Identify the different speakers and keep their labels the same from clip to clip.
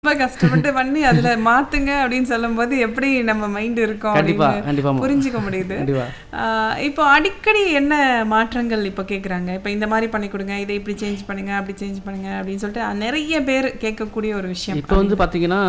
Speaker 1: ரொம்ப கஷ்டப்பட்டு பண்ணி அதுல மாத்துங்க அப்படின்னு சொல்லும்போது எப்படி நம்ம மைண்ட் இருக்கும்
Speaker 2: கண்டிப்பா
Speaker 1: அப்படின்னு
Speaker 2: கண்டிப்பா
Speaker 1: புரிஞ்சுக்க முடியுது
Speaker 2: கண்டிப்பா
Speaker 1: ஆஹ் இப்போ அடிக்கடி என்ன மாற்றங்கள் இப்போ கேக்குறாங்க இப்போ இந்த மாதிரி பண்ணி கொடுங்க இதை இப்படி சேஞ்ச் பண்ணுங்க அப்படி சேஞ்ச் பண்ணுங்க அப்படின்னு சொல்லிட்டு நிறைய பேர் கேட்கக்கூடிய ஒரு விஷயம்
Speaker 2: இப்போ வந்து பார்த்தீங்கன்னா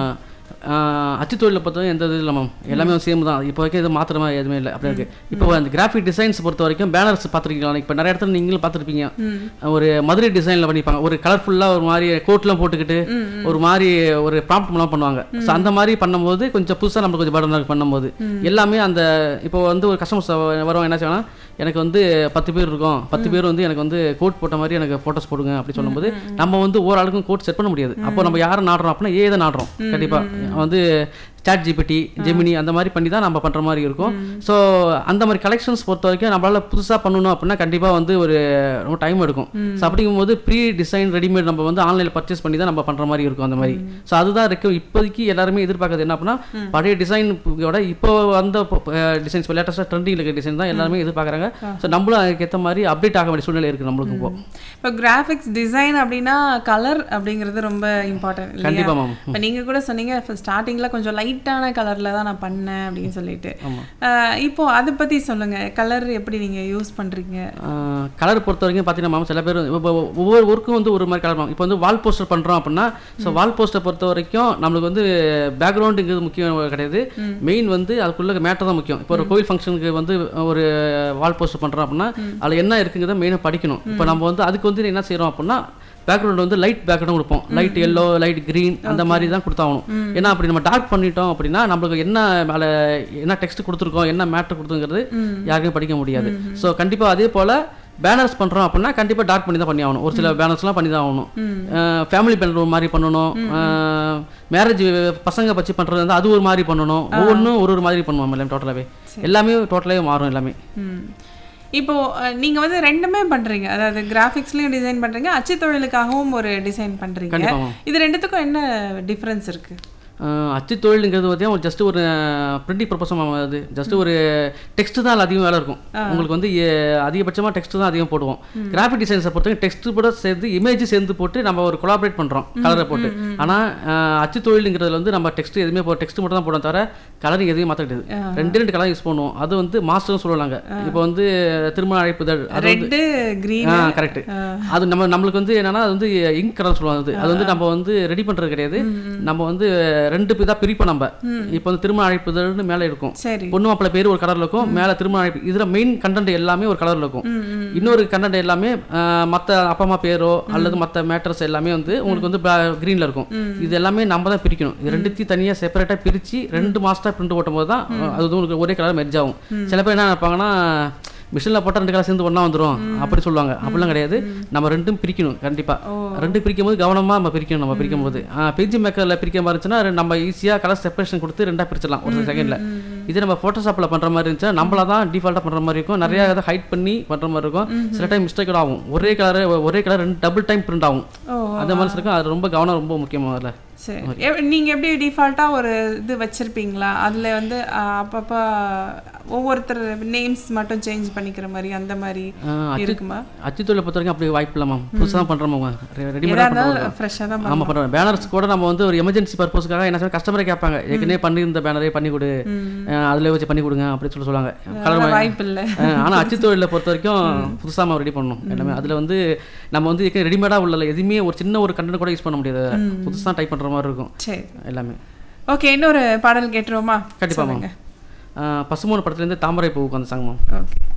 Speaker 2: அச்சு தொழிலை பொறுத்தவரைக்கும் எந்த இது இல்லை மேம் எல்லாமே சேம் தான் இப்போ வரைக்கும் எதுவும் மாத்திர மாதிரி எதுவுமே இல்லை அப்படி இருக்கு இப்போ அந்த கிராஃபிக் டிசைன்ஸ் பொறுத்த வரைக்கும் பேனர்ஸ் பார்த்துருக்கீங்களா இப்போ நிறைய இடத்துல நீங்களும் பார்த்துருப்பீங்க ஒரு மதுரை டிசைனில் பண்ணிப்பாங்க ஒரு கலர்ஃபுல்லாக ஒரு மாதிரி கோட்லாம் போட்டுக்கிட்டு ஒரு மாதிரி ஒரு ப்ராம்ப்ட்லாம் பண்ணுவாங்க ஸோ அந்த மாதிரி பண்ணும்போது கொஞ்சம் புதுசாக நம்மளுக்கு கொஞ்சம் படம் பண்ணும்போது எல்லாமே அந்த இப்போ வந்து ஒரு கஸ்டமர்ஸ் வரவங்க என்ன செய்வாங்கன்னா எனக்கு வந்து பத்து பேர் இருக்கும் பத்து பேர் வந்து எனக்கு வந்து கோட் போட்ட மாதிரி எனக்கு ஃபோட்டோஸ் போடுங்க அப்படி சொல்லும்போது நம்ம வந்து ஒரு ஆளுக்கும் கோட் செட் பண்ண முடியாது அப்போ நம்ம யாரை நாடுறோம் அப்படின்னா ஏ தான் நாடுறோம் கண்டிப்பா வந்து சாட் ஜிபிடி ஜெமினி அந்த மாதிரி பண்ணி தான் நம்ம பண்ணுற மாதிரி இருக்கும் ஸோ அந்த மாதிரி கலெக்ஷன்ஸ் பொறுத்த வரைக்கும் நம்மளால புதுசாக பண்ணணும் அப்படின்னா கண்டிப்பாக வந்து ஒரு ரொம்ப டைம் எடுக்கும் ஸோ அப்படிங்கும்போது ப்ரீ டிசைன் ரெடிமேட் நம்ம வந்து ஆன்லைனில் பர்ச்சேஸ் பண்ணி தான் நம்ம பண்ணுற மாதிரி இருக்கும் அந்த மாதிரி ஸோ அதுதான் இருக்கு இப்போதைக்கு எல்லாருமே எதிர்பார்க்கறது என்ன அப்படின்னா பழைய டிசைன் விட இப்போ வந்த டிசைன்ஸ் லேட்டஸ்ட்டாக ட்ரெண்டிங் இருக்க டிசைன் தான் எல்லாருமே எதிர்பார்க்குறாங்க ஸோ நம்மளும் அதுக்கேற்ற மாதிரி அப்டேட் ஆக வேண்டிய சூழ்நிலை இருக்குது நம்மளுக்கு இப்போ
Speaker 1: இப்போ கிராஃபிக்ஸ் டிசைன் அப்படின்னா கலர் அப்படிங்கிறது ரொம்ப இம்பார்ட்டன்ட் இல்லையா
Speaker 2: கண்டிப்பா மேம்
Speaker 1: இப்போ நீங்க கூட சொன்னீங்க ஸ்டார்டிங்ல கொஞ்சம் லைட்டான கலர்ல தான் நான் பண்ணேன் அப்படின்னு சொல்லிட்டு ஆஹ் இப்போ அதை பத்தி சொல்லுங்க கலர் எப்படி நீங்க யூஸ் பண்றீங்க
Speaker 2: கலர் பொறுத்த வரைக்கும் பார்த்தீங்கன்னா மாமா சில பேர் இப்போ ஒவ்வொரு ஒர்க்கும் வந்து ஒரு மாதிரி கலர் இப்போ வந்து வால் போஸ்டர் பண்ணுறோம் அப்படின்னா ஸோ வால் போஸ்டர் பொறுத்த வரைக்கும் நம்மளுக்கு வந்து பேக்ரவுண்டுங்கிறது முக்கியம் கிடையாது மெயின் வந்து அதுக்குள்ள மேட்டர் தான் முக்கியம் இப்போ ஒரு கோயில் ஃபங்க்ஷனுக்கு வந்து ஒரு வால் போஸ்டர் பண்ணுறோம் அப்படின்னா அதில் என்ன இருக்குங்கிறத மெயினாக படிக்கணும் இப்போ நம்ம வந்து அதுக்கு வந்து என்ன செய்கிறோம் அப்படின்னா பேக்ரவுண்ட் வந்து லைட் பேக்ரவுண்ட் கொடுப்போம் லைட் எல்லோ லைட் கிரீன் அந்த மாதிரி தான் கொடுத்தாகணும் ஏன்னா அப்படி நம்ம டார்க் பண்ணிட்டோம் அப்படின்னா நம்மளுக்கு என்ன மேலே என்ன டெக்ஸ்ட் கொடுத்துருக்கோம் என்ன மேட்டர் கொடுத்துங்கிறது யாருக்கும் படிக்க முடியாது ஸோ கண்டிப்பாக அதே போல் பேனர்ஸ் பண்ணுறோம் அப்படின்னா கண்டிப்பாக டார்க் பண்ணி தான் பண்ணி ஆகணும் ஒரு சில பேனர்ஸ்லாம் பண்ணி தான் ஆகணும் ஃபேமிலி பேனர் மாதிரி பண்ணணும் மேரேஜ் பசங்க பற்றி பண்ணுறது வந்து அது ஒரு மாதிரி பண்ணணும் ஒவ்வொன்றும் ஒரு ஒரு மாதிரி பண்ணுவோம் எல்லாமே டோட்டலாகவே எல்லாமே டோட்டலாகவே மாறும் எல்லாமே
Speaker 1: ம். இப்போ அஹ், நீங்க வந்து ரெண்டுமே பண்றீங்க அதாவது கிராஃபிக்ஸ்லயும் டிசைன் பண்றீங்க அச்சு தொழிலுக்காகவும் ஒரு டிசைன் பண்றீங்க
Speaker 2: கண்டிப்பா மேம்.
Speaker 1: இது ரெண்டுத்துக்கும் என்ன டிஃபரன்ஸ் இருக்கு
Speaker 2: அஹ் அச்சு தொழிலுங்கிறது பார்த்தீங்கன்னா ஜஸ்ட் ஒரு பிரிண்டிங் பர்பஸ் அது ஜஸ்ட் ஒரு டெக்ஸ்ட் தான் அதிகம் வேலை இருக்கும் உங்களுக்கு வந்து அதிகபட்சமாக டெக்ஸ்ட் தான் அதிகம் போடுவோம் கிராஃபிக் டிசைன்ஸை பொறுத்தவரைக்கும் டெக்ஸ்ட் கூட சேர்ந்து இமேஜ் சேர்ந்து போட்டு நம்ம ஒரு கொலாபரேட் பண்ணுறோம் கலரை போட்டு ஆனால் அச்சு தொழிலுங்கிறதுல வந்து நம்ம டெக்ஸ்ட் எதுவுமே போ டெக்ஸ்ட் மட்டும் தான் போடுவோம் தவிர கலரிங் எதுவும் மாற்ற கிடையாது ரெண்டு ரெண்டு கலர் யூஸ் பண்ணுவோம் அது வந்து மாஸ்டர்னு சொல்லுவாங்க இப்போ வந்து திருமண அழைப்புதல் அது வந்து
Speaker 1: ரெட்டு கிரீன்
Speaker 2: கரெக்ட் அது நம்ம நம்மளுக்கு வந்து என்னன்னா அது வந்து இங்க் கலர் சொல்லுவாங்க அது அது வந்து நம்ம வந்து ரெடி பண்றது கிடையாது நம்ம வந்து ரெண்டு இதா பிரிப்போம் நம்ம இப்போ வந்து திருமண அழைப்புதல்னு மேல இருக்கும்
Speaker 1: சரி
Speaker 2: பொண்ணு மாப்பிள்ளை பேர் ஒரு கலர்ல இருக்கும் மேல திருமண அழைப்பு இதுல மெயின் கண்டென்ட் எல்லாமே ஒரு கலர்ல இருக்கும் இன்னொரு கண்டென்ட் எல்லாமே ஆஹ், மத்த அப்பா அம்மா பேரோ அல்லது மத்த மேட்டர்ஸ் எல்லாமே வந்து உங்களுக்கு வந்து கிரீன்ல இருக்கும் இது எல்லாமே நம்ம தான் பிரிக்கணும் இது ரெண்டுத்தையும் தனியா செப்பரேட்டா பிரிச்சு ரெண்டு மாஸ்டர் பிரிண்ட் ஓட்டும் போது தான் அது வந்து உங்களுக்கு ஒரே கலர் மெர்ஜ் ஆகும் சில பேர் என்ன நினைப்பாங்கன்னா மிஷினில் போட்டால் ரெண்டு கலர் சேர்ந்து ஒன்றா வந்துடும் அப்படி சொல்லுவாங்க அப்படிலாம் கிடையாது நம்ம ரெண்டும் பிரிக்கணும் கண்டிப்பாக ரெண்டும் பிரிக்கும் போது கவனமாக நம்ம பிரிக்கணும் நம்ம பிரிக்கும் போது பேஜ் மேக்கரில் பிரிக்க மாதிரி இருந்துச்சுன்னா ரெ- நம்ம ஈஸியாக கலர் செப்பரேஷன் கொடுத்து ரெண்டாக பிரிச்சிடலாம் ஒரு செகண்டில் இது நம்ம ஃபோட்டோஷாப்பில் பண்ணுற மாதிரி இருந்துச்சுன்னா நம்மள தான் டிஃபால்ட்டாக பண்ணுற மாதிரி இருக்கும் நிறைய இதை ஹைட் பண்ணி பண்ணுற மாதிரி இருக்கும் சில டைம் மிஸ்டேக் ஆகும் ஒரே கலர் ஒரே கலர் ரெண்டு டபுள் டைம் பிரிண்ட் ஆகும்
Speaker 1: ஓ
Speaker 2: அந்த மாதிரி இருக்கும் அது ரொம்ப கவனம் ரொம்ப முக்கியமாக அதில்
Speaker 1: சரி எப்- நீங்க எப்படி டிஃபால்ட்டா ஒரு இது வச்சிருப்பீங்களா அதுல வந்து அஹ், அப்பப்ப ஒவ்வொருத்தர் நேம்ஸ் மட்டும் சேஞ்ச் பண்ணிக்கிற மாதிரி அந்த மாதிரி இருக்குமா
Speaker 2: அச்சுத்தொழிலை பொறுத்த வரைக்கும் அப்படி வாய்ப்பு இல்லை மேம் புதுசாக தான் பண்ணுறோம்
Speaker 1: எதா
Speaker 2: ரெடிமேடாக பண்ணுறோம்
Speaker 1: இருந்தாலும் ஃப்ரெஷ்ஷாக தான்
Speaker 2: ஆமா பண்ணுறோம் பேனர்ஸ் கூட நம்ம வந்து ஒரு எமர்ஜென்சி பர்பஸ்க்காக என்ன செய்வோம் கஸ்டமரே கேட்பாங்க ஏற்கனவே பண்ணியிருந்த பேனரே பண்ணி கொடு அஹ் அதுல வச்சு பண்ணி கொடுங்க அப்படின்னு சொல்லி சொல்லுவாங்க கலர்
Speaker 1: பண்ண வாய்ப்பு இல்லை
Speaker 2: அஹ் ஆனா அச்சு தொழிலை பொறுத்த வரைக்கும் புதுசா நம்ம ரெடி பண்ணணும் எல்லாமே அதுல வந்து நம்ம வந்து ஏற்கனவே ரெடிமேடா உள்ள எதுவுமே ஒரு சின்ன ஒரு கண்டென்ட் கூட யூஸ் பண்ண முடியாது புதுசா டைப் பண்ற மாதிரி இருக்கும்
Speaker 1: சரி
Speaker 2: எல்லாமே
Speaker 1: ஓகே இன்னொரு பாடல் கேட்டுருவோமா
Speaker 2: கண்டிப்பா மேம்
Speaker 1: சொல்லுங்க.
Speaker 2: பசுமோன படத்துலேருந்து தாமரை பூவுக்கு அந்த சாங் மேம்
Speaker 1: ஓகே